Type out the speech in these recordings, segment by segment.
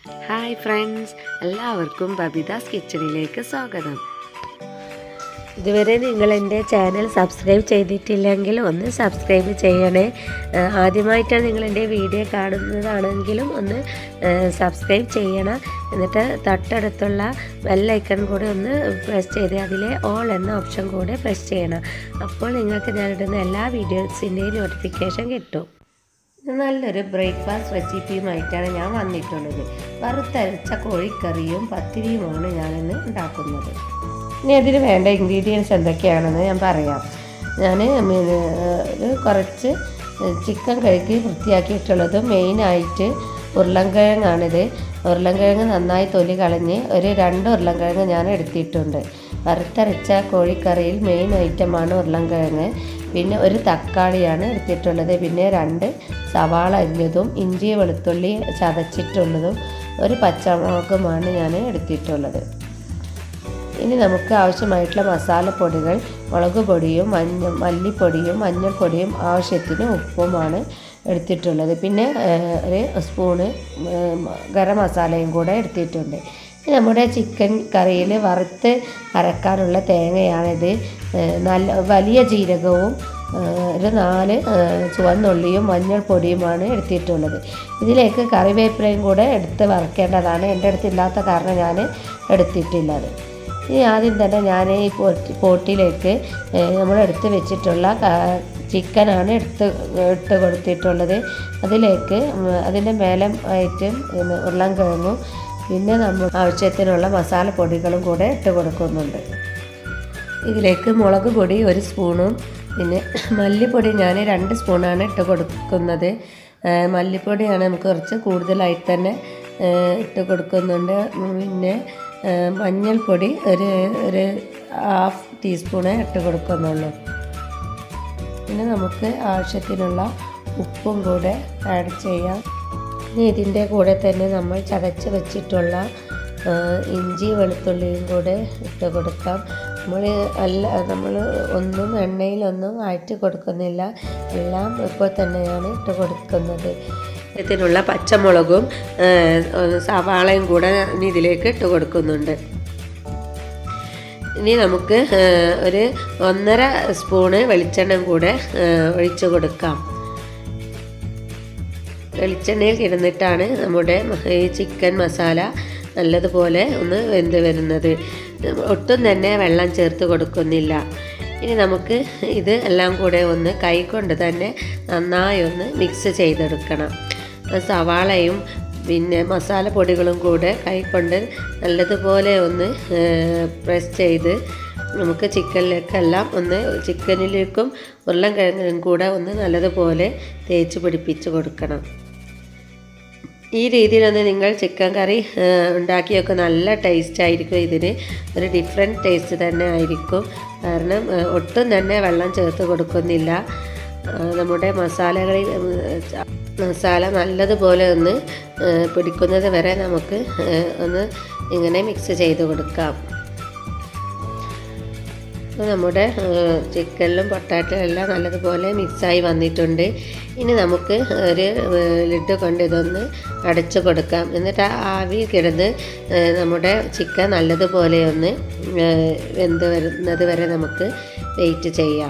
Hi friends എല്ലാവർക്കും ബബിതാസ് കിച്ചണിലേക്ക് സ്വാഗതം ഇതുവരെ നിങ്ങൾ എൻ്റെ ചാനൽ സബ്സ്ക്രൈബ് ചെയ്തിട്ടില്ലെങ്കിൽ ഒന്ന് സബ്സ്ക്രൈബ് ചെയ്യണേ ആ, ആദ്യമായിട്ടാണ് നിങ്ങൾ എൻ്റെ വീഡിയോ കാണുന്നതാണെങ്കിലും ഒന്ന് സബ്സ്ക്രൈബ് ചെയ്യണം എന്നിട്ട് തൊട്ടടുത്തുള്ള ബെല്ലൈക്കൺ കൂടെ ഒന്ന് പ്രസ് ചെയ്ത് അതിലെ ഓൾ എന്ന ഓപ്ഷൻ കൂടെ പ്രസ് ചെയ്യണം അപ്പോൾ നിങ്ങൾക്ക് ഞാനിടുന്ന എല്ലാ വീഡിയോസിൻ്റെയും നോട്ടിഫിക്കേഷൻ കിട്ടും നല്ലൊരു ബ്രേക്ക്ഫാസ്റ്റ് റെസിപ്പിയുമായിട്ടാണ് ഞാൻ വന്നിട്ടുള്ളത് വറുത്തരച്ച കോഴിക്കറിയും പത്തിരിയുമാണ് ഞാനിന്ന് ഉണ്ടാക്കുന്നത് ഇനി അതിന് വേണ്ട ഇൻഗ്രീഡിയൻസ് എന്തൊക്കെയാണെന്ന് ഞാൻ പറയാം ഞാൻ ഒരു കുറച്ച് ചിക്കൻ കഴുകി വൃത്തിയാക്കിയിട്ടുള്ളത് മെയിനായിട്ട് ഉരുളൻകിഴങ്ങാണിത് ഉരുളൻകിഴങ്ങ് നന്നായി തൊലി കളഞ്ഞ് ഒരു രണ്ട് ഉരുളൻകിഴങ്ങ് ഞാൻ എടുത്തിട്ടുണ്ട് വറുത്തരച്ച കോഴിക്കറിയിൽ മെയിൻ ഐറ്റമാണ് ഉരുളൻകിഴങ്ങ് പിന്നെ ഒരു തക്കാളിയാണ് എടുത്തിട്ടുള്ളത് പിന്നെ രണ്ട് സവാള അരിഞ്ഞതും ഇഞ്ചി വെളുത്തുള്ളി ചതച്ചിട്ടുള്ളതും ഒരു പച്ചമുളകുമാണ് ഞാൻ എടുത്തിട്ടുള്ളത് ഇനി നമുക്ക് ആവശ്യമായിട്ടുള്ള മസാലപ്പൊടികൾ മുളക് പൊടിയും മഞ്ഞ മല്ലിപ്പൊടിയും മഞ്ഞൾപ്പൊടിയും ആവശ്യത്തിന് ഉപ്പുമാണ് എടുത്തിട്ടുള്ളത് പിന്നെ ഏഹ്, ഒരു സ്പൂണ് ഏഹ്, ഗരം മസാലയും കൂടെ എടുത്തിട്ടുണ്ട് ഇനി നമ്മുടെ ചിക്കൻ കറിയിൽ വറുത്ത് അരക്കാനുള്ള തേങ്ങയാണിത് ഏഹ്, നല്ല വലിയ ജീരകവും ഏഹ്, ഒരു നാല് ഏഹ്, ചുവന്നുള്ളിയും മഞ്ഞൾപ്പൊടിയുമാണ് എടുത്തിട്ടുള്ളത് ഇതിലേക്ക് കറിവേപ്പിലയും കൂടെ എടുത്ത് വറക്കേണ്ടതാണ് എൻ്റെ അടുത്തില്ലാത്ത കാരണം ഞാൻ എടുത്തിട്ടില്ലത് ഇനി ആദ്യം തന്നെ ഞാൻ ഈ പോട്ടി പോട്ടിലേക്ക് നമ്മൾ എടുത്ത് വെച്ചിട്ടുള്ള ക- ചിക്കനാണ് എടുത്ത് ഇട്ട് കൊടുത്തിട്ടുള്ളത് അതിലേക്ക് ഉം, അതിൻ്റെ മേലെ ആയിട്ട് ഉം, ഉരുളൻകിഴങ്ങും പിന്നെ നമ്മൾ ആവശ്യത്തിനുള്ള മസാലപ്പൊടികളും കൂടെ ഇട്ട് കൊടുക്കുന്നുണ്ട് ഇതിലേക്ക് മുളക് പൊടി ഒരു സ്പൂണും പിന്നെ മല്ലിപ്പൊടി ഞാൻ രണ്ട് സ്പൂണാണ് ഇട്ട് കൊടുക്കുന്നത് ആ, മല്ലിപ്പൊടിയാണ് നമുക്ക് കുറച്ച് കൂടുതലായിട്ട് തന്നെ ആ, ഇട്ട് കൊടുക്കുന്നുണ്ട് ഉം, പിന്നെ ആ, മഞ്ഞൾപ്പൊടി ഒരു ഒരു ഹാഫ് ടീസ്പൂണേ ഇട്ട് കൊടുക്കുന്നുള്ളൂ പിന്നെ നമുക്ക് ആവശ്യത്തിനുള്ള ഉപ്പും കൂടെ ആഡ് ചെയ്യാം ഇനി ഇതിൻ്റെ കൂടെ തന്നെ നമ്മൾ ചതച്ച് വെച്ചിട്ടുള്ള ആ, ഇഞ്ചി വെളുത്തുള്ളിയും കൂടെ ഇട്ട് കൊടുക്കാം നമ്മൾ അല്ല നമ്മൾ ഒന്നും എണ്ണയിലൊന്നും ആയിട്ട് കൊടുക്കുന്നില്ല എല്ലാം ഇപ്പോൾ തന്നെയാണ് ഇട്ട് കൊടുക്കുന്നത് ഇതിനുള്ള പച്ചമുളകും ആ, സവാളയും കൂടെ ഇനി ഇതിലേക്ക് ഇട്ട് കൊടുക്കുന്നുണ്ട് ഇനി നമുക്ക് ആ, ഒരു ഒന്നര സ്പൂണ് വെളിച്ചെണ്ണ കൂടെ ആ, ഒഴിച്ച് കൊടുക്കാം വെളിച്ചെണ്ണയിൽ കിടന്നിട്ടാണ് നമ്മുടെ ഈ ചിക്കൻ മസാല നല്ലതുപോലെ ഒന്ന് വെന്ത് വരുന്നത് ഒട്ടും തന്നെ വെള്ളം ചേർത്ത് കൊടുക്കുന്നില്ല ഇനി നമുക്ക് ഇത് എല്ലാം കൂടെ ഒന്ന് കൈകൊണ്ട് തന്നെ നന്നായി ഒന്ന് മിക്സ് ചെയ്തെടുക്കണം സവാളയും പിന്നെ മസാലപ്പൊടികളും കൂടെ കൈകൊണ്ട് നല്ലതുപോലെ ഒന്ന് പ്രസ് ചെയ്ത് നമുക്ക് ചിക്കനിലേക്കെല്ലാം ഒന്ന് ചിക്കനിലേക്കും ഉരുളൻകിഴങ്ങിനും കൂടെ ഒന്ന് നല്ലതുപോലെ തേച്ച് പിടിപ്പിച്ച് കൊടുക്കണം ഈ രീതിയിലൊന്ന് നിങ്ങൾ ചിക്കൻ കറി ആ, ഉണ്ടാക്കിയൊക്കെ നല്ല ടേസ്റ്റ് ആയിരിക്കും ഇതിന് ഒരു ഡിഫറെൻറ്റ് ടേസ്റ്റ് തന്നെ ആയിരിക്കും കാരണം ആ, ഒട്ടും തന്നെ വെള്ളം ചേർത്ത് കൊടുക്കുന്നില്ല ആ, നമ്മുടെ മസാലകളിൽ ഉം, ച- മസാല നല്ലതുപോലെ ഒന്ന് ആ, പിടിക്കുന്നത് വരെ നമുക്ക് ആ, ഒന്ന് ഇങ്ങനെ മിക്സ് ചെയ്ത് കൊടുക്കാം അപ്പോൾ നമ്മുടെ ചിക്കനിലും പൊട്ടാറ്റോ എല്ലാം നല്ലതുപോലെ മിക്സായി വന്നിട്ടുണ്ട് ഇനി നമുക്ക് ഒരു ലിഡ് കൊണ്ട് ഇതൊന്ന് അടച്ചു കൊടുക്കാം എന്നിട്ട് ആ ആവി കിടന്ന് ഏഹ്, നമ്മുടെ ചിക്കൻ നല്ലതുപോലെ ഒന്ന് ഏഹ്, വെന്ത് വരുന്നത് വരെ നമുക്ക് വെയിറ്റ് ചെയ്യാം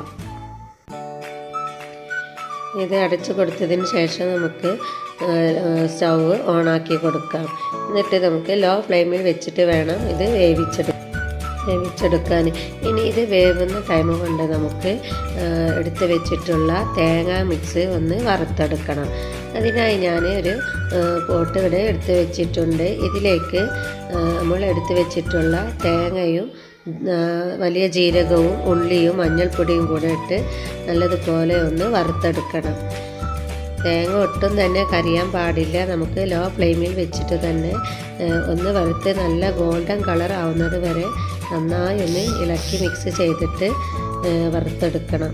ഇത് അടച്ചു കൊടുത്തതിന് ശേഷം നമുക്ക് സ്റ്റൗവ് ഓണാക്കി കൊടുക്കാം എന്നിട്ട് നമുക്ക് ലോ ഫ്ലെയിമിൽ വെച്ചിട്ട് വേണം ഇത് വേവിച്ചെടുക്കാം വേവിച്ചെടുക്കാൻ ഇനി ഇത് വേവുന്ന ടൈം കൊണ്ട് നമുക്ക് ആ, എടുത്ത് വെച്ചിട്ടുള്ള തേങ്ങ മിക്സ് ഒന്ന് വറുത്തെടുക്കണം അതിനായി ഞാൻ ഒരു ആ, പോട്ട് ഇവിടെ എടുത്ത് വെച്ചിട്ടുണ്ട് ഇതിലേക്ക് ആ, നമ്മൾ എടുത്ത് വെച്ചിട്ടുള്ള തേങ്ങയും ആ, വലിയ ജീരകവും ഉള്ളിയും മഞ്ഞൾപ്പൊടിയും കൂടെ ഇട്ട് നല്ലതുപോലെ ഒന്ന് വറുത്തെടുക്കണം തേങ്ങ ഒട്ടും തന്നെ കരിയാൻ പാടില്ല നമുക്ക് ലോ ഫ്ലെയിമിൽ വെച്ചിട്ട് തന്നെ ഏഹ്, ഒന്ന് വറുത്ത് നല്ല ഗോൾഡൻ കളർ ആവുന്നത് വരെ നന്നായി ഒന്ന് ഇളക്കി മിക്സ് ചെയ്തിട്ട് ഏഹ്, വറുത്തെടുക്കണം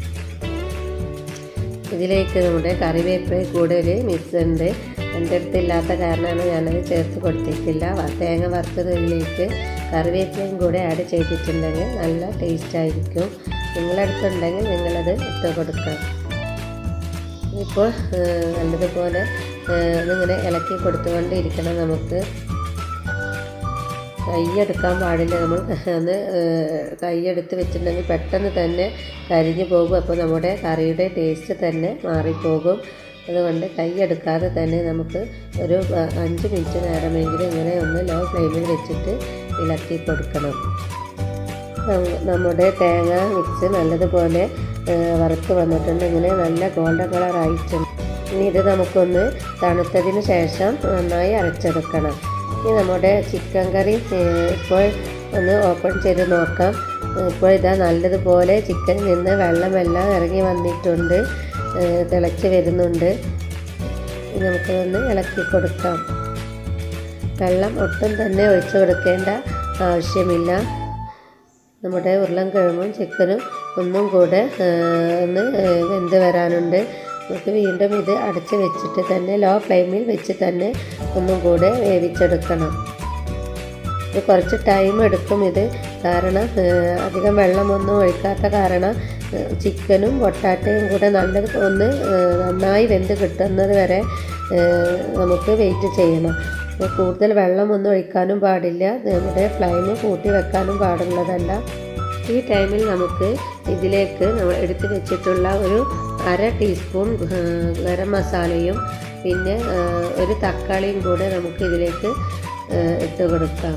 ഇതിലേക്ക് നമ്മുടെ കറിവേപ്പില കൂടുതൽ മിക്സ് ഉണ്ട് എൻ്റെ അടുത്തില്ലാത്ത കാരണമാണ് ഞാനത് ചേർത്ത് കൊടുത്തിട്ടില്ല വ- തേങ്ങ വറുത്തതിലേക്ക് കറിവേപ്പിലയും കൂടെ ആഡ് ചെയ്തിട്ടുണ്ടെങ്കിൽ നല്ല ടേസ്റ്റ് ആയിരിക്കും നിങ്ങളുടെ അടുത്തുണ്ടെങ്കിൽ നിങ്ങളത് ഇട്ട് കൊടുക്കണം ഇപ്പോൾ നല്ലതുപോലെ ഇതിങ്ങനെ ഇളക്കി കൊടുത്തുകൊണ്ടിരിക്കണം നമുക്ക് കൈയെടുക്കാൻ പാടില്ല നമ്മൾ ഒന്ന് കൈയെടുത്ത് വെച്ചിട്ടുണ്ടെങ്കിൽ പെട്ടെന്ന് തന്നെ കരിഞ്ഞു പോകും അപ്പോൾ നമ്മുടെ കറിയുടെ ടേസ്റ്റ് തന്നെ മാറിപ്പോകും അതുകൊണ്ട് കൈയെടുക്കാതെ തന്നെ നമുക്ക് ഒരു അഞ്ച് മിനിറ്റ് നേരമെങ്കിലും ഇങ്ങനെ ഒന്ന് ലോ ഫ്ലെയിമിൽ വെച്ചിട്ട് ഇളക്കി കൊടുക്കണം നമ്മുടെ തേങ്ങ മിക്സ് നല്ലതുപോലെ വറുത്ത് വന്നിട്ടുണ്ട് ഇങ്ങനെ നല്ല ഗോൾഡൻ കളർ ആയിട്ടുണ്ട് ഇനി ഇത് നമുക്കൊന്ന് തണുത്തതിന് ശേഷം നന്നായി അരച്ചെടുക്കണം ഇനി നമ്മുടെ ചിക്കൻ കറി ഇപ്പോൾ ഒന്ന് ഓപ്പൺ ചെയ്ത് നോക്കാം ഇപ്പോൾ ഇതാ നല്ലതുപോലെ ചിക്കനിൽ നിന്ന് വെള്ളമെല്ലാം ഇറങ്ങി വന്നിട്ടുണ്ട് തിളച്ച് വരുന്നുണ്ട് നമുക്കതൊന്ന് ഇളക്കി കൊടുക്കാം വെള്ളം ഒട്ടും തന്നെ ഒഴിച്ചു കൊടുക്കേണ്ട ആവശ്യമില്ല നമ്മുടെ ഉരുളൻകിഴങ്ങും ചിക്കനും ഒന്നും കൂടെ ഒന്ന് വെന്ത് വരാനുണ്ട് നമുക്ക് വീണ്ടും ഇത് അടച്ച് വെച്ചിട്ട് തന്നെ ലോ ഫ്ലെയിമിൽ വെച്ച് തന്നെ ഒന്നും കൂടെ വേവിച്ചെടുക്കണം ഇത് കുറച്ച് ടൈം എടുക്കും ഇത് കാരണം അധികം വെള്ളമൊന്നും ഒഴിക്കാത്ത കാരണം ചിക്കനും പൊട്ടാറ്റയും കൂടെ നല്ലത് ഒന്ന് നന്നായി വെന്ത് കിട്ടുന്നത് വരെ നമുക്ക് വെയിറ്റ് ചെയ്യണം കൂടുതൽ വെള്ളമൊന്നും ഒഴിക്കാനും പാടില്ല നമ്മുടെ ഫ്ലെയിം കൂട്ടി വെക്കാനും പാടുള്ളതല്ല ഈ ടൈമിൽ നമുക്ക് ഇതിലേക്ക് നമ്മൾ എടുത്തു വെച്ചിട്ടുള്ള ഒരു അര ടീസ്പൂൺ ഗരം മസാലയും പിന്നെ ഒരു തക്കാളിയും കൂടെ നമുക്ക് ഇതിലേക്ക് ഇട്ട് കൊടുക്കാം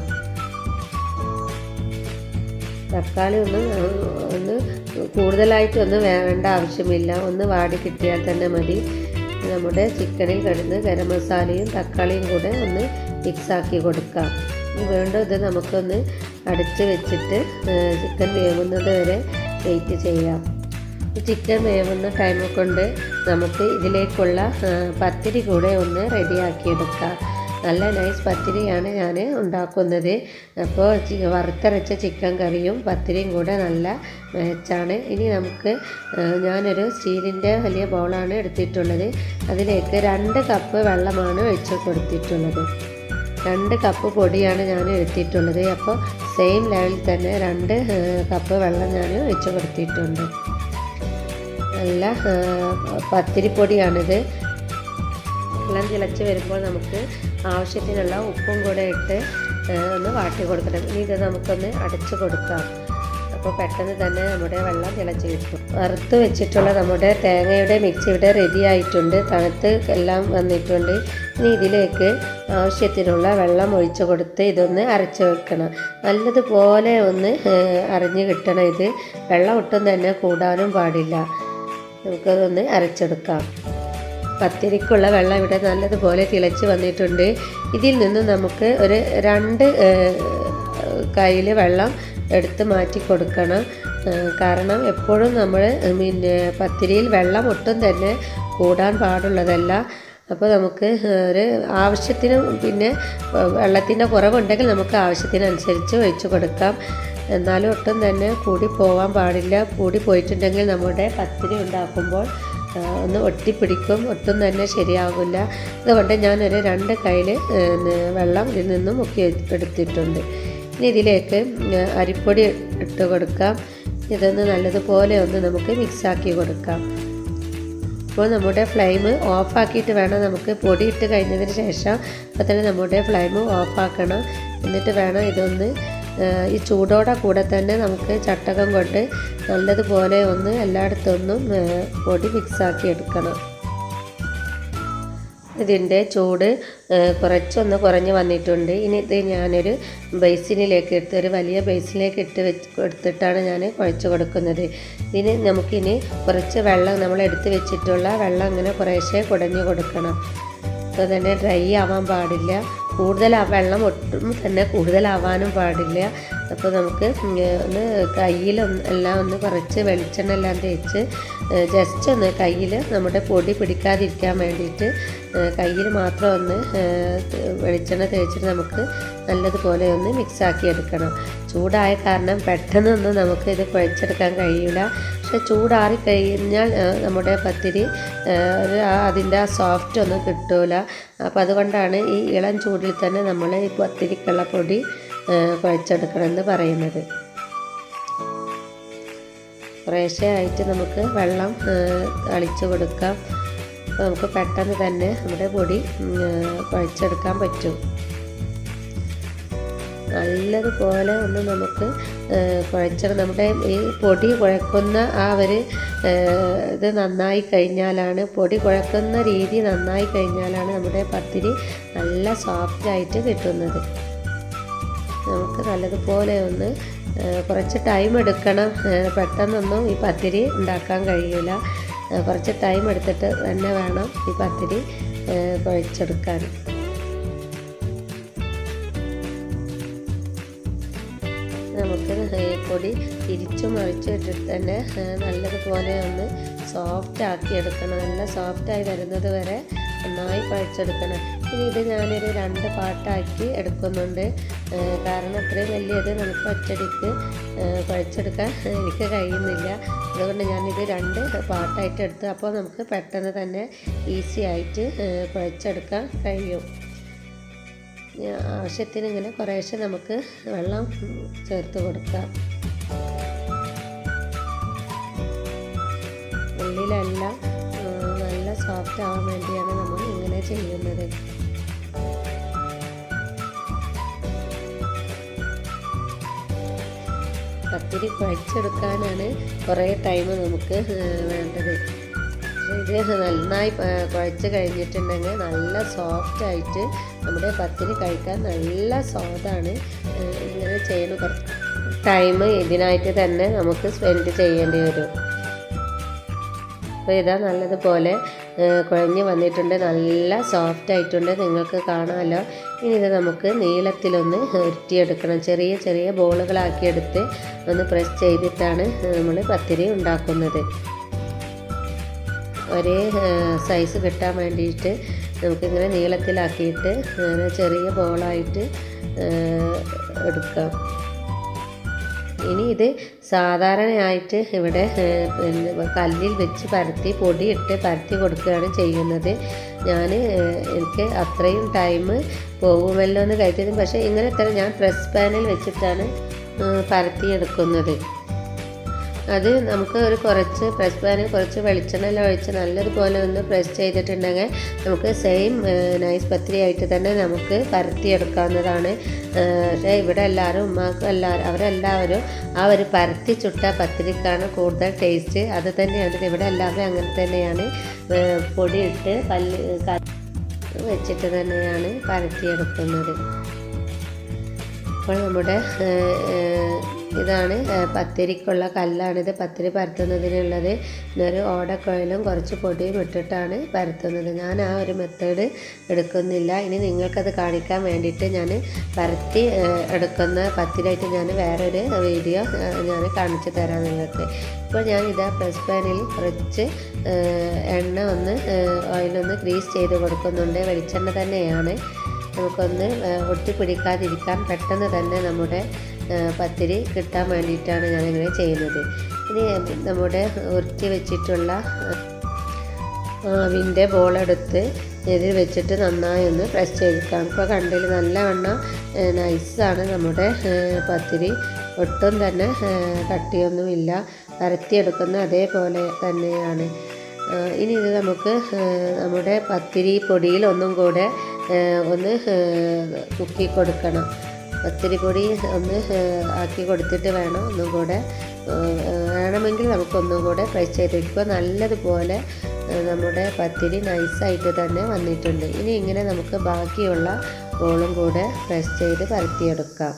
തക്കാളി ഒന്ന് ഒന്ന് കൂടുതലായിട്ടൊന്നും വേണ്ട ആവശ്യമില്ല ഒന്ന് വാടി കിട്ടിയാൽ തന്നെ മതി നമ്മുടെ ചിക്കനിൽ കിടന്ന് ഗരം മസാലയും തക്കാളിയും കൂടെ ഒന്ന് മിക്സാക്കി കൊടുക്കാം വീണ്ടും ഇത് നമുക്കൊന്ന് അടച്ച് വെച്ചിട്ട് ചിക്കൻ വേവുന്നത് വരെ വെയിറ്റ് ചെയ്യാം ചിക്കൻ വേവുന്ന ടൈം കൊണ്ട് നമുക്ക് ഇതിലേക്കുള്ള പത്തിരി കൂടെ ഒന്ന് റെഡിയാക്കിയെടുക്കാം നല്ല നൈസ് പത്തിരിയാണ് ഞാൻ ഉണ്ടാക്കുന്നത് അപ്പോൾ വറുത്തരച്ച ചിക്കൻ കറിയും പത്തിരിയും കൂടെ നല്ല മാച്ചാണ് ഇനി നമുക്ക് ഞാനൊരു സ്റ്റീലിൻ്റെ വലിയ ബൗളാണ് എടുത്തിട്ടുള്ളത് അതിലേക്ക് രണ്ട് കപ്പ് വെള്ളമാണ് ഒഴിച്ച് കൊടുത്തിട്ടുള്ളത് രണ്ട് കപ്പ് പൊടിയാണ് ഞാൻ എടുത്തിട്ടുള്ളത് അപ്പോൾ സെയിം ലെവലിൽ തന്നെ രണ്ട് കപ്പ് വെള്ളം ഞാൻ ഒഴിച്ച് കൊടുത്തിട്ടുണ്ട് നല്ല പത്തിരിപ്പൊടിയാണിത് വെള്ളം തിളച്ച് വരുമ്പോൾ നമുക്ക് ആവശ്യത്തിനുള്ള ഉപ്പും കൂടെ ഇട്ട് ഒന്ന് വാട്ടി കൊടുക്കണം ഇനി ഇത് നമുക്കൊന്ന് അടച്ച് കൊടുക്കാം അപ്പോൾ പെട്ടെന്ന് തന്നെ നമ്മുടെ വെള്ളം തിളച്ച് കിട്ടും വറുത്ത് വെച്ചിട്ടുള്ള നമ്മുടെ തേങ്ങയുടെ മിക്സ് ഇവിടെ റെഡി ആയിട്ടുണ്ട് തണുത്ത് എല്ലാം വന്നിട്ടുണ്ട് ഇനി ഇതിലേക്ക് ആവശ്യത്തിനുള്ള വെള്ളം ഒഴിച്ച് കൊടുത്ത് ഇതൊന്ന് അരച്ച് വെക്കണം നല്ലതുപോലെ ഒന്ന് അരഞ്ഞ് കിട്ടണം ഇത് വെള്ളം ഒട്ടും തന്നെ കൂടാനും പാടില്ല നമുക്കതൊന്ന് അരച്ചെടുക്കാം പത്തിരിക്കുള്ള വെള്ളം ഇവിടെ നല്ലതുപോലെ തിളച്ച് വന്നിട്ടുണ്ട് ഇതിൽ നിന്ന് നമുക്ക് ഒരു രണ്ട് കയ്യിൽ വെള്ളം എടുത്ത് മാറ്റി കൊടുക്കണം കാരണം എപ്പോഴും നമ്മൾ പിന്നെ പത്തിരിയിൽ വെള്ളം ഒട്ടും തന്നെ കൂടാൻ പാടുള്ളതല്ല അപ്പോൾ നമുക്ക് ഒരു ആവശ്യത്തിന് പിന്നെ വെള്ളത്തിൻ്റെ കുറവുണ്ടെങ്കിൽ നമുക്ക് ആവശ്യത്തിനനുസരിച്ച് ഒഴിച്ചു കൊടുക്കാം എന്നാലും ഒട്ടും തന്നെ കൂടി പോകാൻ പാടില്ല കൂടി പോയിട്ടുണ്ടെങ്കിൽ നമ്മുടെ പത്തിരി ഉണ്ടാക്കുമ്പോൾ ഒന്ന് ഒട്ടിപ്പിടിക്കും ഒട്ടും തന്നെ ശരിയാകില്ല അതുകൊണ്ട് ഞാനൊരു രണ്ട് കയ്യിൽ വെള്ളം ഇതിൽ നിന്നും മുക്കി എടുത്തിട്ടുണ്ട് ഇനി ഇതിലേക്ക് അരിപ്പൊടി ഇട്ട് കൊടുക്കാം ഇതൊന്ന് നല്ലതുപോലെ ഒന്ന് നമുക്ക് മിക്സാക്കി കൊടുക്കാം അപ്പോൾ നമ്മുടെ ഫ്ലെയിം ഓഫാക്കിയിട്ട് വേണം നമുക്ക് പൊടി ഇട്ട് കഴിഞ്ഞതിന് ശേഷം അപ്പോൾ തന്നെ നമ്മുടെ ഫ്ലെയിം ഓഫാക്കണം എന്നിട്ട് വേണം ഇതൊന്ന് ഈ ചൂടോടെ കൂടെ തന്നെ നമുക്ക് ചട്ടകം കൊണ്ട് നല്ലതുപോലെ ഒന്ന് എല്ലായിടത്തൊന്നും പൊടി മിക്സാക്കി എടുക്കണം ഇതിൻ്റെ ചൂട് കുറച്ചൊന്ന് കുറഞ്ഞ് വന്നിട്ടുണ്ട് ഇനി ഇത് ഞാനൊരു ബേസിനിലേക്ക് എടുത്ത് ഒരു വലിയ ബേസിനിലേക്ക് ഇട്ട് വെച്ച് എടുത്തിട്ടാണ് ഞാൻ കുഴച്ച് കൊടുക്കുന്നത് ഇതിന് നമുക്കിനി കുറച്ച് വെള്ളം നമ്മൾ എടുത്ത് വെച്ചിട്ടുള്ള വെള്ളം ഇങ്ങനെ കുറേശ്ശെ കുടഞ്ഞു കൊടുക്കണം അപ്പോൾ തന്നെ ഡ്രൈ ആവാൻ പാടില്ല കൂടുതൽ വെള്ളം ഒട്ടും തന്നെ കൂടുതലാവാനും പാടില്ല അപ്പോൾ നമുക്ക് ഒന്ന് കയ്യിലൊന്ന് എല്ലാം ഒന്ന് കുറച്ച് വെളിച്ചെണ്ണ എല്ലാം തേച്ച് ജസ്റ്റ് ഒന്ന് കയ്യിൽ നമ്മുടെ പൊടി പിടിക്കാതിരിക്കാൻ വേണ്ടിയിട്ട് കയ്യിൽ മാത്രം ഒന്ന് വെളിച്ചെണ്ണ തേച്ചിട്ട് നമുക്ക് നല്ലതുപോലെ ഒന്ന് മിക്സാക്കി എടുക്കണം ചൂടായ കാരണം പെട്ടെന്നൊന്നും നമുക്ക് ഇത് കുഴച്ചെടുക്കാൻ കഴിയില്ല പക്ഷെ ചൂടാറി കഴിഞ്ഞാൽ നമ്മുടെ പത്തിരി ഒരു അതിൻ്റെ ആ സോഫ്റ്റ് ഒന്നും കിട്ടൂല അപ്പോൾ അതുകൊണ്ടാണ് ഈ ഇളം ചൂടിൽ തന്നെ നമ്മൾ ഈ പത്തിരിക്കുള്ള പൊടി കുഴച്ചെടുക്കണമെന്ന് പറയുന്നത് കുറേശ്ശെ ആയിട്ട് നമുക്ക് വെള്ളം അളിച്ചു കൊടുക്കാം അപ്പോൾ നമുക്ക് പെട്ടെന്ന് തന്നെ നമ്മുടെ പൊടി ഉം, കുഴച്ചെടുക്കാൻ പറ്റും നല്ലതുപോലെ ഒന്ന് നമുക്ക് കുഴച്ചെടുത്ത് നമ്മുടെ ഈ പൊടി കുഴക്കുന്ന ആ ഒരു ഏഹ്, ഇത് നന്നായി കഴിഞ്ഞാലാണ് പൊടി കുഴക്കുന്ന രീതി നന്നായി കഴിഞ്ഞാലാണ് നമ്മുടെ പത്തിരി നല്ല സോഫ്റ്റായിട്ട് കിട്ടുന്നത് നമുക്ക് നല്ലതുപോലെ ഒന്ന് ഏഹ്, കുറച്ച് ടൈം എടുക്കണം ഏഹ്, പെട്ടെന്നൊന്നും ഈ പത്തിരി ഉണ്ടാക്കാൻ കഴിയില്ല ഏഹ്, കുറച്ച് ടൈം എടുത്തിട്ട് തന്നെ വേണം ഈ പത്തിരി ഏഹ്, കുഴച്ചെടുക്കാൻ നമുക്ക് ഈ പൊടി തിരിച്ചു മറിച്ചു ഇട്ടിട്ട് തന്നെ ഏ, നല്ലതുപോലെ ഒന്ന് സോഫ്റ്റ് ആക്കി എടുക്കണം നല്ല സോഫ്റ്റായി വരുന്നത് വരെ നന്നായി കുഴച്ചെടുക്കണം ഇനി ഇത് ഞാനൊരു രണ്ട് പാട്ടാക്കി എടുക്കുന്നുണ്ട് ഏ, കാരണം അത്രയും വലിയത് നമുക്ക് ഒറ്റടിക്ക് ഏ, കുഴച്ചെടുക്കാൻ എനിക്ക് കഴിയുന്നില്ല അതുകൊണ്ട് ഞാനിത് രണ്ട് പാട്ടായിട്ട് എടുത്തു അപ്പോൾ നമുക്ക് പെട്ടെന്ന് തന്നെ ഈസി ആയിട്ട് ഏ, കുഴച്ചെടുക്കാൻ കഴിയും ആവശ്യത്തിന് ഇങ്ങനെ കുറേശ്ശെ നമുക്ക് വെള്ളം ചേർത്ത് കൊടുക്കാം ഉള്ളിലെല്ലാം ആ, നല്ല സോഫ്റ്റ് ആവാൻ വേണ്ടിയാണ് നമ്മൾ ഇങ്ങനെ ചെയ്യുന്നത് പത്തിരി കുഴച്ചെടുക്കാനാണ് കുറേ ടൈം നമുക്ക് ആ, വേണ്ടത് പക്ഷേ ഇത് നന്നായി ആ, കുഴച്ച് കഴിഞ്ഞിട്ടുണ്ടെങ്കിൽ നല്ല സോഫ്റ്റ് ആയിട്ട് നമ്മുടെ പത്തിരി കഴിക്കാൻ നല്ല സ്വാദാണ് ആ, ഇങ്ങനെ ചെയ്യുന്ന കുറച്ച് ടൈം ഇതിനായിട്ട് തന്നെ നമുക്ക് സ്പെൻഡ് ചെയ്യേണ്ടി വരും അപ്പോൾ ഇതാ നല്ലതുപോലെ ആ, കുഴഞ്ഞ് വന്നിട്ടുണ്ട് നല്ല സോഫ്റ്റ് ആയിട്ടുണ്ട് നിങ്ങൾക്ക് കാണാമല്ലോ ഇനി ഇത് നമുക്ക് നീളത്തിലൊന്ന് ഉരുട്ടിയെടുക്കണം ചെറിയ ചെറിയ ബോളുകളാക്കിയെടുത്ത് ഒന്ന് പ്രസ് ചെയ്തിട്ടാണ് നമ്മൾ പത്തിരി ഉണ്ടാക്കുന്നത് ഒരേ സൈസ് കിട്ടാൻ വേണ്ടിയിട്ട് നമുക്കിങ്ങനെ നീളത്തിലാക്കിയിട്ട് അങ്ങനെ ചെറിയ ബോളായിട്ട് എടുക്കാം ഇനി ഇത് സാധാരണയായിട്ട് ഇവിടെ ഏഹ്, പിന്നെ കല്ലിൽ വെച്ച് പരത്തി പൊടിയിട്ട് പരത്തി കൊടുക്കുകയാണ് ചെയ്യുന്നത് ഞാൻ എനിക്ക് അത്രയും ടൈം പോകുമല്ലോ എന്ന് കരുതിയത് പക്ഷേ ഇങ്ങനെ തന്നെ ഞാൻ പ്രസ് പാനിൽ വെച്ചിട്ടാണ് ഏഹ്, പരത്തിയെടുക്കുന്നത് അത് നമുക്ക് ഒരു കുറച്ച് പ്രസ് പാനിൽ കുറച്ച് വെളിച്ചെണ്ണ ഒഴിച്ച് നല്ലതുപോലെ ഒന്ന് പ്രസ് ചെയ്തിട്ടുണ്ടെങ്കിൽ നമുക്ക് സെയിം നൈസ് പത്തിരി ആയിട്ട് തന്നെ നമുക്ക് പരത്തിയെടുക്കാവുന്നതാണ് ഏഹ് പക്ഷേ ഇവിടെ എല്ലാവരും ഉമ്മാക്കും എല്ലാവരും അവരെല്ലാവരും ആ ഒരു പരത്തി ചുട്ട പത്തിരിക്കാണ് കൂടുതൽ ടേസ്റ്റ് അത് തന്നെയാണ് ഇവിടെ എല്ലാവരും അങ്ങനെ തന്നെയാണ് ഏഹ് പൊടിയിട്ട് കല്ല് ക- വെച്ചിട്ട് തന്നെയാണ് പരത്തിയെടുക്കുന്നത് അപ്പോൾ നമ്മുടെ ഏഹ്, ഏഹ്, ഇതാണ് ഏഹ്, പത്തിരിക്കുള്ള കല്ലാണിത് പത്തിരി പരത്തുന്നതിനുള്ളത് ഒരു ഓടക്കുഴലും കുറച്ച് പൊടിയും ഇട്ടിട്ടാണ് പരത്തുന്നത് ഞാൻ ആ ഒരു മെത്തേഡ് എടുക്കുന്നില്ല ഇനി നിങ്ങൾക്കത് കാണിക്കാൻ വേണ്ടിയിട്ട് ഞാൻ പരത്തി ഏഹ്, എടുക്കുന്ന പത്തിരിയായിട്ട് ഞാൻ വേറൊരു വീഡിയോ ഞാൻ കാണിച്ചു തരാം നിങ്ങൾക്ക് ഇപ്പോൾ ഞാൻ ഇതാ പ്രസ് പാനിൽ കുറച്ച് ഏഹ്, എണ്ണ ഒന്ന് ഏഹ്, ഓയിലൊന്ന് ഗ്രീസ് ചെയ്ത് കൊടുക്കുന്നുണ്ട് വെളിച്ചെണ്ണ തന്നെയാണ് നമുക്കൊന്ന് ഏഹ്, ഒട്ടിപ്പിടിക്കാതിരിക്കാൻ പെട്ടെന്ന് തന്നെ നമ്മുടെ ഏഹ്, പത്തിരി കിട്ടാൻ വേണ്ടിയിട്ടാണ് ഞാനിങ്ങനെ ചെയ്യുന്നത് ഇനി നമ്മുടെ ഉരുട്ടി വെച്ചിട്ടുള്ള ആവിൻ്റെ ബോളെടുത്ത് ഇതിൽ വെച്ചിട്ട് നന്നായി ഒന്ന് പ്രസ് ചെയ്തെടുക്കാം ഇപ്പോൾ കണ്ടിൽ നല്ലവണ്ണം ഏഹ്, നൈസാണ് നമ്മുടെ ഏഹ്, പത്തിരി ഒട്ടും തന്നെ ഏഹ്, കട്ടിയൊന്നുമില്ല പരത്തിയെടുക്കുന്ന അതേപോലെ തന്നെയാണ് ഏഹ്, ഇനി ഇത് നമുക്ക് ഏഹ്, നമ്മുടെ പത്തിരി പൊടിയിൽ ഒന്നും കൂടെ ഏഹ്, ഒന്ന് ഏഹ്, മുക്കി കൊടുക്കണം പത്തിരി പൊടി ഒന്ന് ഏഹ്, ആക്കി കൊടുത്തിട്ട് വേണം ഒന്നും കൂടെ ഏഹ്, വേണമെങ്കിൽ നമുക്കൊന്നും കൂടെ ഫ്രൈ ചെയ്തെടുക്കുക നല്ലതുപോലെ ഏഹ്, നമ്മുടെ പത്തിരി നൈസായിട്ട് തന്നെ വന്നിട്ടുണ്ട് ഇനി ഇങ്ങനെ നമുക്ക് ബാക്കിയുള്ള ബോളും കൂടെ പ്രസ് ചെയ്ത് പരത്തിയെടുക്കാം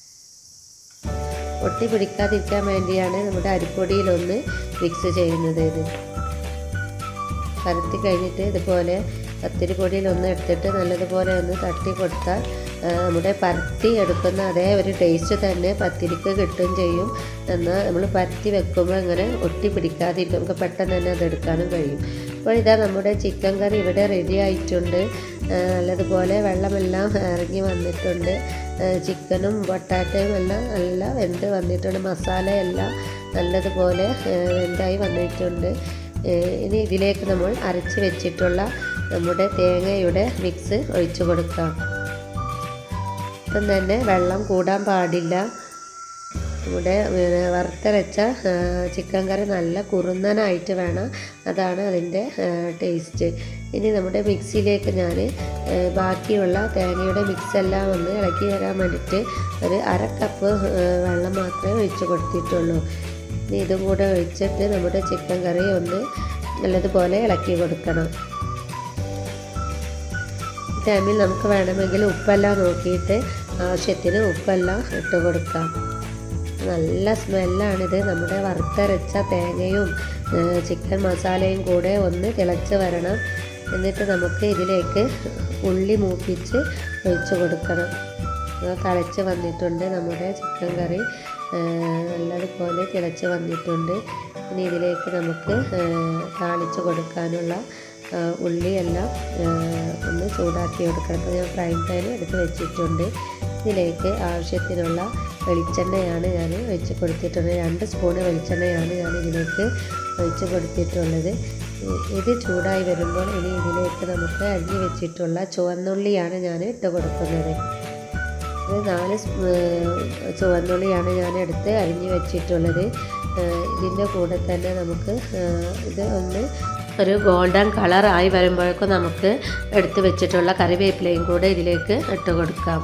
ഒട്ടി പിടിക്കാതിരിക്കാൻ വേണ്ടിയാണ് നമ്മുടെ അരിപ്പൊടിയിലൊന്ന് മിക്സ് ചെയ്യുന്നത് ഇത് പരത്തി കഴിഞ്ഞിട്ട് ഇതുപോലെ പത്തിരി പൊടിയിൽ ഒന്ന് എടുത്തിട്ട് നല്ലതുപോലെ ഒന്ന് തട്ടി കൊടുത്താൽ ആ, നമ്മുടെ പരത്തി എടുക്കുന്ന അതേ ഒരു ടേസ്റ്റ് തന്നെ പത്തിരിക്ക് കിട്ടുകയും ചെയ്യും എന്നാൽ നമ്മൾ പരത്തി വെക്കുമ്പോൾ ഇങ്ങനെ ഒട്ടി പിടിക്കാതിരിക്കും നമുക്ക് പെട്ടെന്ന് തന്നെ അത് എടുക്കാനും കഴിയും അപ്പോൾ ഇതാ നമ്മുടെ ചിക്കൻ കറി ഇവിടെ റെഡി ആയിട്ടുണ്ട് ആ, നല്ലതുപോലെ വെള്ളമെല്ലാം ഇറങ്ങി വന്നിട്ടുണ്ട് ആ, ചിക്കനും പൊട്ടാറ്റയും എല്ലാം നല്ല വെന്ത് വന്നിട്ടുണ്ട് മസാലയെല്ലാം നല്ലതുപോലെ ആ, വെന്തായി വന്നിട്ടുണ്ട് ഏഹ് ഇനി ഇതിലേക്ക് നമ്മൾ അരച്ച് വെച്ചിട്ടുള്ള നമ്മുടെ തേങ്ങയുടെ മിക്സ് ഒഴിച്ചു കൊടുക്കാം ഒട്ടും തന്നെ വെള്ളം കൂടാൻ പാടില്ല നമ്മുടെ പിന്നെ വറുത്തരച്ച ആ, ചിക്കൻ കറി നല്ല കുറുന്നനായിട്ട് വേണം അതാണ് അതിൻ്റെ ടേസ്റ്റ് ഇനി നമ്മുടെ മിക്സിയിലേക്ക് ഞാൻ ബാക്കിയുള്ള തേങ്ങയുടെ മിക്സ് എല്ലാം ഒന്ന് ഇളക്കി വരാൻ വേണ്ടിയിട്ട് ഒരു അര കപ്പ് ആ, വെള്ളം മാത്രമേ ഒഴിച്ച് കൊടുത്തിട്ടുള്ളൂ ഇനി ഇതും കൂടെ ഒഴിച്ചിട്ട് നമ്മുടെ ചിക്കൻ കറി ഒന്ന് നല്ലതുപോലെ ഇളക്കി കൊടുക്കണം ഈ ടൈമിൽ നമുക്ക് വേണമെങ്കിൽ ഉപ്പെല്ലാം നോക്കിയിട്ട് ആവശ്യത്തിന് ഉപ്പെല്ലാം ഇട്ട് കൊടുക്കാം നല്ല സ്മെല്ലാണിത് നമ്മുടെ വറുത്തരച്ച തേങ്ങയും ഏ, ചിക്കൻ മസാലയും കൂടെ ഒന്ന് തിളച്ച് വരണം എന്നിട്ട് നമുക്ക് ഇതിലേക്ക് ഉള്ളി മൂപ്പിച്ച് ഒഴിച്ച് കൊടുക്കണം അത് തിളച്ച് വന്നിട്ടുണ്ട് നമ്മുടെ ചിക്കൻ കറി ഏ, നല്ലതുപോലെ തിളച്ച് വന്നിട്ടുണ്ട് ഇനി ഇതിലേക്ക് നമുക്ക് ഏ, താളിച്ച് കൊടുക്കാനുള്ള ആ, ഉള്ളിയെല്ലാം ആ, ഒന്ന് ചൂടാക്കി കൊടുക്കണം അപ്പോൾ ഞാൻ ഫ്രൈ പാൻ എടുത്ത് വെച്ചിട്ടുണ്ട് ഇതിലേക്ക് ആവശ്യത്തിനുള്ള വെളിച്ചെണ്ണയാണ് ഞാൻ ഒഴിച്ച് കൊടുത്തിട്ടുള്ളത് രണ്ട് സ്പൂണ് വെളിച്ചെണ്ണയാണ് ഞാൻ ഇതിലേക്ക് ഒഴിച്ച് കൊടുത്തിട്ടുള്ളത് ഇ- ഇത് ചൂടായി വരുമ്പോൾ ഇനി ഇതിലേക്ക് നമുക്ക് അരിഞ്ഞ് വെച്ചിട്ടുള്ള ചുവന്നുള്ളിയാണ് ഞാൻ ഇട്ട് കൊടുക്കുന്നത് ഇത് നാല് സ്- ഏർ ചുവന്നുള്ളിയാണ് ഞാൻ എടുത്ത് അരിഞ്ഞ് വെച്ചിട്ടുള്ളത് ഏർ ഇതിൻ്റെ കൂടെ തന്നെ നമുക്ക് ഏർ ഇത് ഒന്ന് ഒരു ഗോൾഡൻ കളർ ആയി വരുമ്പോഴേക്കും നമുക്ക് എടുത്ത് വെച്ചിട്ടുള്ള കറിവേപ്പിലയും കൂടെ ഇതിലേക്ക് ഇട്ട് കൊടുക്കാം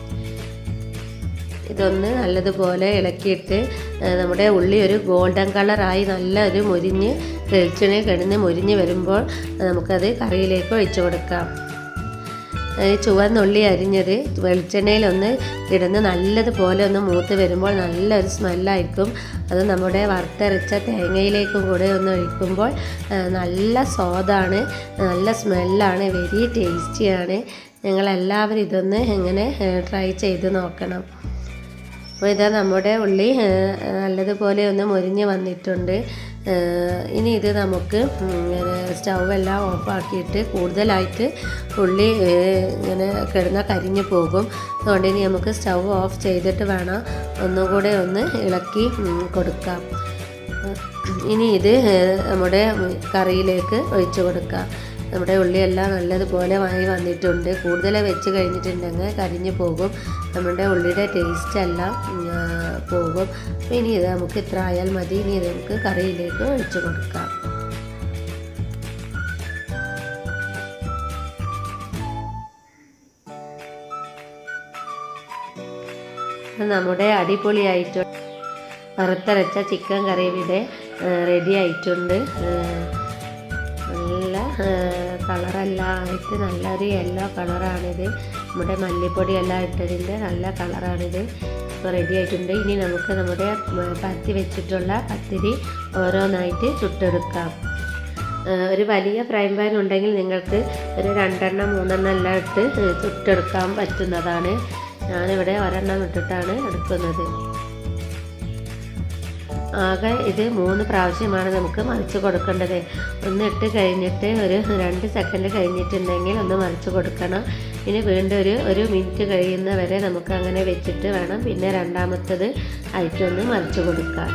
ഇതൊന്ന് നല്ലതുപോലെ ഇളക്കിയിട്ട് ഏർ നമ്മുടെ ഉള്ളി ഒരു ഗോൾഡൻ കളറായി നല്ല ഒരു മുരിഞ്ഞ് വെളിച്ചെണ്ണ കിടന്ന് മുരിഞ്ഞ് വരുമ്പോൾ നമുക്കത് കറിയിലേക്ക് ഒഴിച്ചു കൊടുക്കാം ഈ ചുവന്നുള്ളി അരിഞ്ഞത് വെളിച്ചെണ്ണയിലൊന്ന് ഇടുന്ന് നല്ലതുപോലെ ഒന്ന് മൂത്ത് വരുമ്പോൾ നല്ലൊരു സ്മെല്ലായിരിക്കും അത് നമ്മുടെ വറുത്തരച്ച തേങ്ങയിലേക്കും കൂടെ ഒന്ന് ഒഴിക്കുമ്പോൾ ആ, നല്ല സ്വാദാണ് നല്ല സ്മെല്ലാണ് വെരി ടേസ്റ്റിയാണ് നിങ്ങളെല്ലാവരും ഇതൊന്ന് ഇങ്ങനെ ട്രൈ ചെയ്ത് നോക്കണം അപ്പോൾ ഇതാ നമ്മുടെ ഉള്ളി ആ, നല്ലതുപോലെ ഒന്ന് മൊരിഞ്ഞ് വന്നിട്ടുണ്ട് ആ, ഇനി ഇത് നമുക്ക് ഉം, ഇങ്ങനെ സ്റ്റൗ എല്ലാം ഓഫാക്കിയിട്ട് കൂടുതലായിട്ട് ഉള്ളി ഏ, ഇങ്ങനെ കിടന്ന കരിഞ്ഞു പോകും അതുകൊണ്ട് ഇനി നമുക്ക് സ്റ്റൗ ഓഫ് ചെയ്തിട്ട് വേണം ഒന്നുകൂടെ ഒന്ന് ഇളക്കി ഉം, കൊടുക്കാം ഇനി ഇത് ഏ, നമ്മുടെ കറിയിലേക്ക് ഒഴിച്ചു കൊടുക്കാം നമ്മുടെ ഉള്ളിയെല്ലാം നല്ലതുപോലെ വാങ്ങി വന്നിട്ടുണ്ട് കൂടുതൽ വെച്ച് കഴിഞ്ഞിട്ടുണ്ടെങ്കിൽ കരിഞ്ഞു പോകും നമ്മുടെ ഉള്ളിയുടെ ടേസ്റ്റ് എല്ലാം ഉം, ആ, പോകും അപ്പോൾ ഇനി ഇത് നമുക്ക് ഇത്ര ആയാൽ മതി ഇനി ഇത് നമുക്ക് കറിയിലേക്ക് ഒഴിച്ചു കൊടുക്കാം അപ്പോൾ നമ്മുടെ അടിപൊളിയായിട്ട് വറുത്തരച്ച ചിക്കൻ കറി ഇവിടെ റെഡി ആയിട്ടുണ്ട് ആ, നല്ല കളറെല്ലാം ആയിട്ട് നല്ലൊരു യെല്ലോ കളറാണിത് നമ്മുടെ മല്ലിപ്പൊടി എല്ലാം ഇട്ടതിൻ്റെ നല്ല കളറാണിത് ഇപ്പോൾ റെഡി ആയിട്ടുണ്ട് ഇനി നമുക്ക് നമ്മുടെ ഉം, പരത്തി വെച്ചിട്ടുള്ള പത്തിരി ഓരോന്നായിട്ട് ചുട്ടെടുക്കാം ആ, ഒരു വലിയ ഫ്രൈ പാൻ ഉണ്ടെങ്കിൽ നിങ്ങൾക്ക് ഒരു രണ്ടെണ്ണം മൂന്നെണ്ണം എല്ലാം ഇട്ട് ചുട്ടെടുക്കാൻ പറ്റുന്നതാണ് ഞാനിവിടെ ഒരെണ്ണം ഇട്ടിട്ടാണ് എടുക്കുന്നത് ആകെ ഇത് മൂന്ന് പ്രാവശ്യമാണ് നമുക്ക് മറിച്ച് കൊടുക്കേണ്ടത് ഒന്ന് ഇട്ട് കഴിഞ്ഞിട്ട് ഒരു രണ്ട് സെക്കൻഡ് കഴിഞ്ഞിട്ടുണ്ടെങ്കിൽ ഒന്ന് മറിച്ച് കൊടുക്കണം പിന്നെ വീണ്ടും ഒരു ഒരു മിനിറ്റ് കഴിയുന്ന വരെ നമുക്ക് അങ്ങനെ വെച്ചിട്ട് വേണം പിന്നെ രണ്ടാമത്തത് ആയിട്ടൊന്ന് മറിച്ച് കൊടുക്കാൻ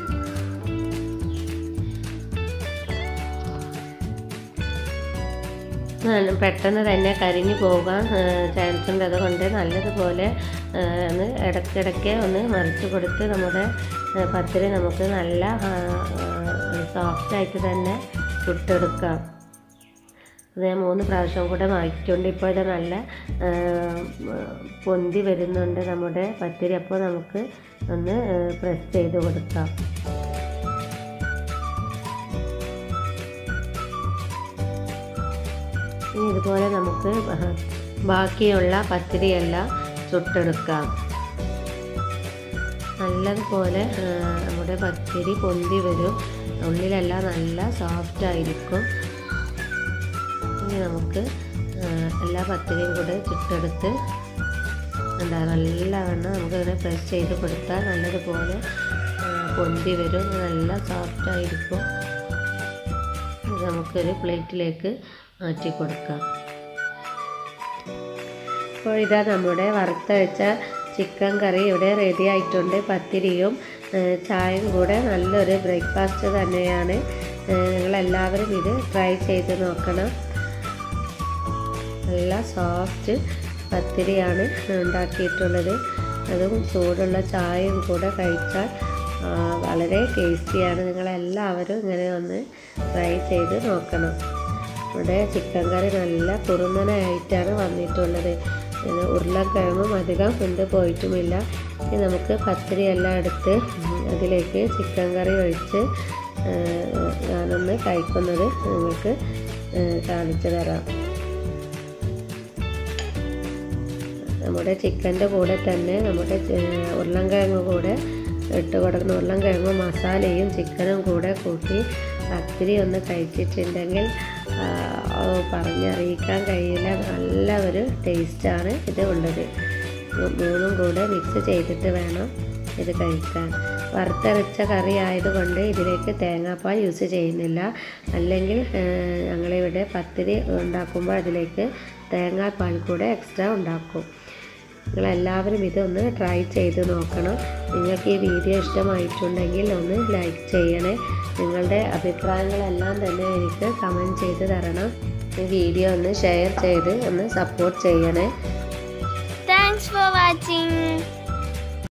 നല്ല- പെട്ടെന്ന് തന്നെ കരിഞ്ഞു പോകാൻ ചാൻസ് ഉണ്ട് അതുകൊണ്ട് നല്ലതുപോലെ ആ, ഒന്ന് ഇടയ്ക്കിടയ്ക്ക് ഒന്ന് മറിച്ച് കൊടുത്ത് നമ്മുടെ ആ, പത്തിരി നമുക്ക് നല്ല സോഫ്റ്റായിട്ട് തന്നെ ചുട്ടെടുക്കാം അത് ഞാൻ മൂന്ന് പ്രാവശ്യം കൂടെ മാറ്റിയിട്ടുണ്ട് ഇപ്പോൾ ഇത് നല്ല ആ, പൊന്തി വരുന്നുണ്ട് നമ്മുടെ പത്തിരി അപ്പോൾ നമുക്ക് ഒന്ന് പ്രസ് ചെയ്ത് കൊടുക്കാം ഇനി ഇതുപോലെ നമുക്ക് ബാക്കിയുള്ള പത്തിരിയെല്ലാം ചുട്ടെടുക്കാം നല്ലതുപോലെ ആ, നമ്മുടെ പത്തിരി പൊന്തി വരും ഉള്ളിലെല്ലാം നല്ല സോഫ്റ്റ് ആയിരിക്കും ഇനി നമുക്ക് ആ, എല്ലാ പത്തിരിയും കൂടെ ചുട്ടെടുത്ത് എന്താ നല്ലവണ്ണം നമുക്കിങ്ങനെ പ്രസ് ചെയ്ത് കൊടുത്താൽ നല്ലതുപോലെ ആ, പൊന്തി വരും നല്ല സോഫ്റ്റ് ആയിരിക്കും ഇത് നമുക്കൊരു പ്ലേറ്റിലേക്ക് മാറ്റി കൊടുക്കാം അപ്പോൾ ഇതാ നമ്മുടെ വറുത്തരച്ച ചിക്കൻ കറി ഇവിടെ റെഡി ആയിട്ടുണ്ട് പത്തിരിയും ഏഹ് ചായയും കൂടെ നല്ലൊരു ബ്രേക്ക്ഫാസ്റ്റ് തന്നെയാണ് ഏഹ് നിങ്ങളെല്ലാവരും ഇത് ട്രൈ ചെയ്ത് നോക്കണം നല്ല സോഫ്റ്റ് പത്തിരിയാണ് ഉണ്ടാക്കിയിട്ടുള്ളത് അതും ചൂടുള്ള ചായയും കൂടെ കഴിച്ചാൽ ആ, വളരെ ടേസ്റ്റിയാണ് നിങ്ങളെല്ലാവരും ഇങ്ങനെ ഒന്ന് ട്രൈ ചെയ്ത് നോക്കണം ഇവിടെ ചിക്കൻ കറി നല്ല കുറുന്നനായിട്ടാണ് വന്നിട്ടുള്ളത് ഇത് ഉരുളക്കിഴങ്ങും അധികം കൊണ്ട് പോയിട്ടുമില്ല ഇനി നമുക്ക് പത്തിരി എല്ലാം എടുത്ത് അതിലേക്ക് ചിക്കൻ കറി ഒഴിച്ച് ആ, ഞാനൊന്ന് കഴിക്കുന്നത് നിങ്ങൾക്ക് ആ, കാണിച്ചു തരാം നമ്മുടെ ചിക്കൻ്റെ കൂടെ തന്നെ നമ്മുടെ ചെ- ഉരുളൻകിഴങ്ങ് കൂടെ ഇട്ട് കൊടുക്കുന്ന ഉരുളൻകിഴങ്ങും മസാലയും ചിക്കനും കൂടെ കൂട്ടി പത്തിരി ഒന്ന് കഴിച്ചിട്ടുണ്ടെങ്കിൽ ആ, ഓ, പറഞ്ഞറിയിക്കാൻ കഴിയില്ല നല്ല ഒരു ടേസ്റ്റാണ് ഇത് ഉള്ളത് മൂ- മൂന്നും കൂടെ മിക്സ് ചെയ്തിട്ട് വേണം ഇത് കഴിക്കാൻ വറുത്തരച്ച കറി ആയതുകൊണ്ട് ഇതിലേക്ക് തേങ്ങാപ്പാൽ യൂസ് ചെയ്യുന്നില്ല അല്ലെങ്കിൽ ഏഹ്, ഞങ്ങളിവിടെ പത്തിരി ഉണ്ടാക്കുമ്പോൾ അതിലേക്ക് തേങ്ങാപ്പാൽ കൂടെ എക്സ്ട്രാ ഉണ്ടാക്കും നിങ്ങളെല്ലാവരും ഇതൊന്ന് ട്രൈ ചെയ്ത് നോക്കണം നിങ്ങൾക്ക് ഈ വീഡിയോ ഇഷ്ടമായിട്ടുണ്ടെങ്കിൽ ഒന്ന് ലൈക്ക് ചെയ്യണേ നിങ്ങളുടെ അഭിപ്രായങ്ങളെല്ലാം തന്നെ എനിക്ക് കമൻറ്റ് ചെയ്ത് തരണം ഈ വീഡിയോ ഒന്ന് ഷെയർ ചെയ്ത് ഒന്ന് സപ്പോർട്ട് ചെയ്യണേ Thanks for watching.